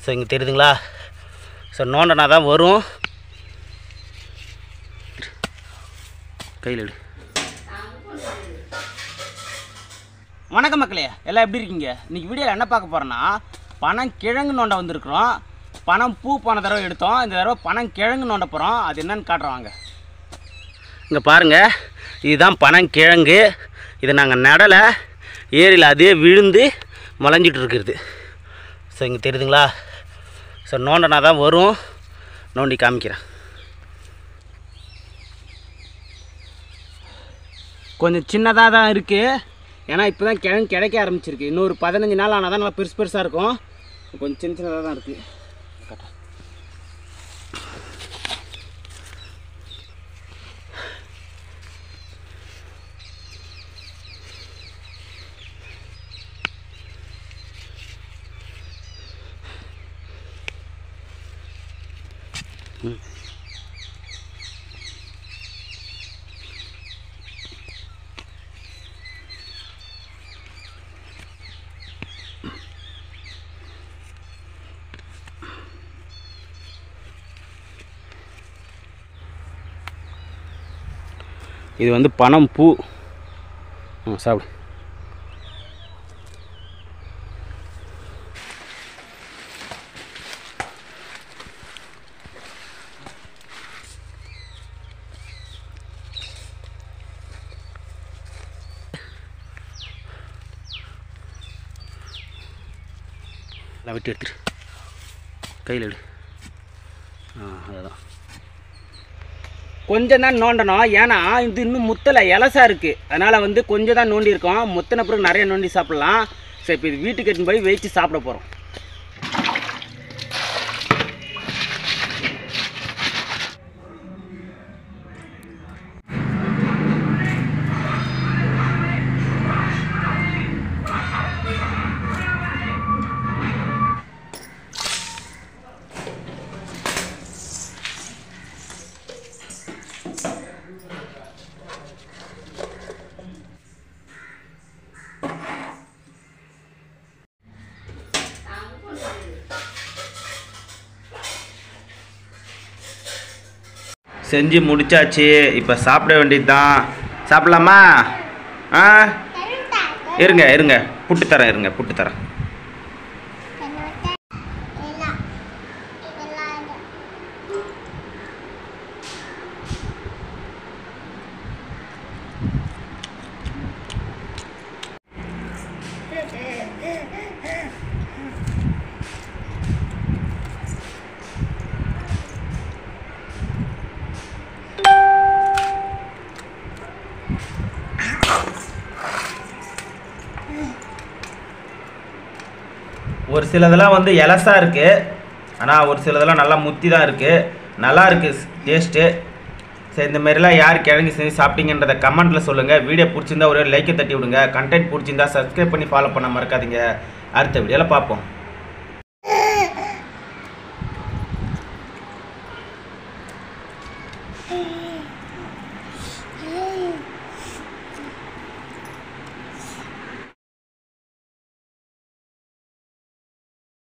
So இங்கே தெரியுதுங்களா so நோண்டனா தான் வரும் கையில் எடு வணக்கம் மக்களே எல்லாம் எப்படி இருக்கீங்க இன்றைக்கி வீடியோவில் என்ன பார்க்க போகிறோன்னா பணம் கிழங்கு நோண்ட வந்திருக்கிறோம் பணம் பூ போன தடவை எடுத்தோம் இந்த தடவை பணம் கிழங்கு நோண்ட போகிறோம் அது என்னன்னு காட்டுறோம் வாங்க இங்கே பாருங்கள் இதுதான் பனங்கிழங்கு இதை நாங்கள் நடலை ஏரியில் அதே விழுந்து முளைஞ்சிட்டு இருக்கிறது ஸோ இங்கே தெரியுதுங்களா ஸோ நோண்டனா தான் வரும் நோண்டி காமிக்கிறேன் கொஞ்சம் சின்னதாக தான் இருக்குது ஏன்னா இப்போ தான் கிழங்கு கிடைக்க ஆரம்பிச்சிருக்கு இன்னொரு பதினஞ்சு நாள் ஆனால் தான் நல்லா பெருசு பெருசாக இருக்கும் கொஞ்சம் சின்ன சின்னதாக தான் இருக்குது இது வந்து பனம் பூ ம் சாப்பிடு எல்லாம் வெட்டி எடுத்துரு கையில் எடு ஆ அதுதான் கொஞ்சம் தான் நோண்டணும் ஏன்னா இது இன்னும் முத்தலை இலசா இருக்குது அதனால் வந்து கொஞ்சம் தான் நோண்டியிருக்கோம் முத்தின பிறகு நிறைய நோண்டி சாப்பிட்லாம் சரி இப்போ இது வீட்டுக்கு எடுத்துன்னு போய் வச்சு சாப்பிட போகிறோம் செஞ்சு முடிச்சாச்சு இப்போ சாப்பிட வேண்டியது தான் சாப்பிட்லாமா ஆ இருங்க இருங்க புட்டு தரேன் இருங்க புட்டு தரேன் ஒரு சிலதெல்லாம் வந்து எலசா இருக்குது ஆனால் ஒரு சிலதெல்லாம் நல்லா முத்தி தான் இருக்குது நல்லா இருக்குது டேஸ்ட்டு சரி இந்த மாதிரிலாம் யார் கிழங்கு செஞ்சு சாப்பிட்டீங்கன்றத கமெண்ட்டில் சொல்லுங்கள் வீடியோ பிடிச்சிருந்தா ஒரு லைக்கை தட்டி விடுங்க கண்டென்ட் பிடிச்சிருந்தா சப்ஸ்கிரைப் பண்ணி ஃபாலோ பண்ண மறக்காதீங்க அடுத்த வீடியோவில் பார்ப்போம் Mm-hmm.